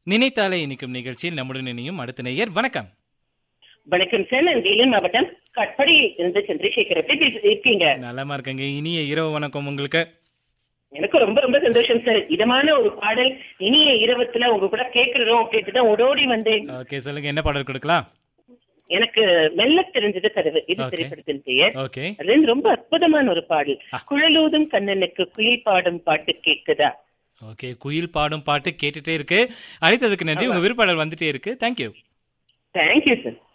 நினைத்தாலே இனிக்கும் நிகழ்ச்சியில் நம்முடன் இணையும் அடுத்த நேயர் வணக்கம் வணக்கம் சார் நான் வேலூர் மாவட்டம் கட்படியில் இருந்து சந்திரசேகர் எப்படி பேசி- இருக்கீங்க நலமா இருக்கங்க இனிய இரவு வணக்கம் உங்களுக்கு எனக்கு ரொம்ப ரொம்ப சந்தோஷம் சார் இதமான ஒரு பாடல் இனிய இரவத்துல உங்க கூட கேட்கிறோம் அப்படின்ட்டுதான் ஓடோடி வந்தேன் ஓகே சொல்லுங்க என்ன பாடல் கொடுக்கலாம் எனக்கு மெல்ல தெரிஞ்சது கதவு இது Okay. திரைப்படத்தின் பெயர் ஓகே அது வந்து ரொம்ப அற்புதமான ஒரு பாடல் குழலூதும் கண்ணனுக்கு குயில் பாடும் பாட்டு கேக்குதா ஓகே குயில் பாடும் பாட்டு கேட்டுட்டே இருக்கு அழைத்ததுக்கு நன்றி உங்க விருப்பாடல் வந்துட்டே இருக்கு தேங்க்யூ தேங்க்யூ சார்